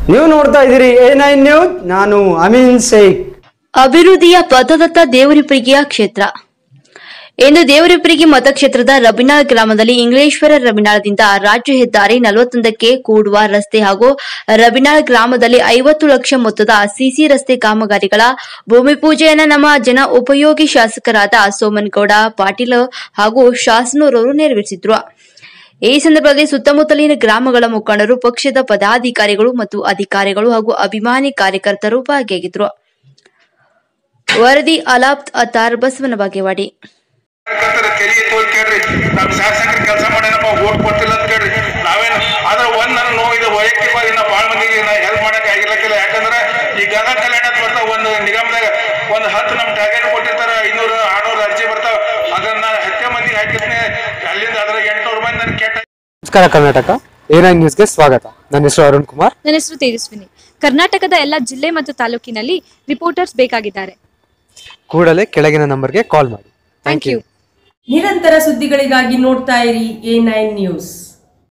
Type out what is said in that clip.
ನೀವು ನೋಡ್ತಾ ಇದ್ದೀರಿ ಎ ನೈನ್ ನ್ಯೂಸ್ ನಾನು ಅಮೀನ್ ಶೇಖ್ ಅಭಿವೃದ್ಧಿಯ ಪಥದತ್ತ ದೇವರಿಪ್ರಿಗೆಯ ಕ್ಷೇತ್ರ ಇಂದು ದೇವರಿಪ್ರಿಗಿ ಮತಕ್ಷೇತ್ರದ ರಬಿನಾಳ್ ಗ್ರಾಮದಲ್ಲಿ ಇಂಗ್ಲೇಶ್ವರ ರಬಿನಾಳದಿಂದ ರಾಜ್ಯ ಹೆದ್ದಾರಿ ನಲವತ್ತೊಂದಕ್ಕೆ ಕೂಡುವ ರಸ್ತೆ ಹಾಗೂ ರಬಿನಾಳ್ ಗ್ರಾಮದಲ್ಲಿ ಐವತ್ತು ಲಕ್ಷ ಮೊತ್ತದ ಸಿಸಿ ರಸ್ತೆ ಕಾಮಗಾರಿಗಳ ಭೂಮಿ ಪೂಜೆಯನ್ನು ನಮ್ಮ ಜನ ಉಪಯೋಗಿ ಶಾಸಕರಾದ ಸೋಮನಗೌಡ ಪಾಟೀಲ್ ಹಾಗೂ ಶಾಸನೂರವರು ನೆರವೇರಿಸಿದ್ರು ಈ ಸಂದರ್ಭದಲ್ಲಿ ಸುತ್ತಮುತ್ತಲಿನ ಗ್ರಾಮಗಳ ಮುಖಂಡರು ಪಕ್ಷದ ಪದಾಧಿಕಾರಿಗಳು ಮತ್ತು ಅಧಿಕಾರಿಗಳು ಹಾಗೂ ಅಭಿಮಾನಿ ಕಾರ್ಯಕರ್ತರು ಭಾಗಿಯಾಗಿದ್ದರು ವರದಿ ಅಲಾಪ್ತ್ ಅತಾರ್ ಬಸವನ ಬಾಗೇವಾಡಿ ಕಾರ್ಯಕರ್ತರ ಕೆಲಿ ಎತ್ತು ಅಂತ ಕೇಳ್ರಿ ನಮ್ಮ ಶಾಸಕರು ಕೆಲಸ ಮಾಡ್ಯಾನಪ್ಪ ಓಟ್ ಕೊಡ್ತಿಲ್ಲ ಅಂತ ಕೇಳ್ರಿ ನಾವೇನು ಆದ್ರೆ ಒಂದ್ ನನ್ನ ನೋವು ಇದು ವೈಯಕ್ತಿಕವಾಗಿ ನಾ ಭಾಳ ಮಂದಿಗೆ ನಾ ಹೆಲ್ಪ್ ಮಾಡಕ್ ಆಗಿರ್ಲಕ್ಕಿಲ್ಲ ಯಾಕಂದ್ರೆ ಈ ಗದಗ ಕಲ್ಯಾಣ ಅಂತ ಬರ್ತಾವ ಒಂದು ನಿಗಮದಾಗ ಒಂದು ಹತ್ತು ನಮ್ಮ ಟಾರ್ಗೆಟ್ ಕೊಟ್ಟಿರ್ತಾರ ಐನೂರು ಆರ್ನೂರು ಅರ್ಜಿ ಬರ್ತಾವ ಅದನ್ನ ಹತ್ತೆ ಮಂದಿಗೆ ಹಾಕಿರ್ತೀನಿ ಅಲ್ಲಿಂದ ಅದ್ರಾಗ ಎಂಟ್ನೂರು ಮಂದಿ ನನ್ ಕೆಟ್ಟ ನಮಸ್ಕಾರ ಕರ್ನಾಟಕ ಎ ನೈನ್ ನ್ಯೂಸ್ಗೆ ಸ್ವಾಗತ ನನ್ನ ಹೆಸರು ಅರುಣ್ ಕುಮಾರ್ ನನ್ನ ಹೆಸರು ತೇಜಸ್ವಿನಿ ಕರ್ನಾಟಕದ ಎಲ್ಲ ಜಿಲ್ಲೆ ಮತ್ತು ತಾಲೂಕಿನಲ್ಲಿ ರಿಪೋರ್ಟರ್ಸ್ ಬೇಕಾಗಿದ್ದಾರೆ ಕೂಡಲೇ ಕೆಳಗಿನ ನಂಬರ್ಗೆ ಕಾಲ್ ಮಾಡಿ ಥ್ಯಾಂಕ್ ಯು ಯು ನಿರಂತರ ಸುದ್ದಿಗಳಿಗಾಗಿ ನೋಡ್ತಾ ಇರಿ ಎ ನೈನ್ ನ್ಯೂಸ್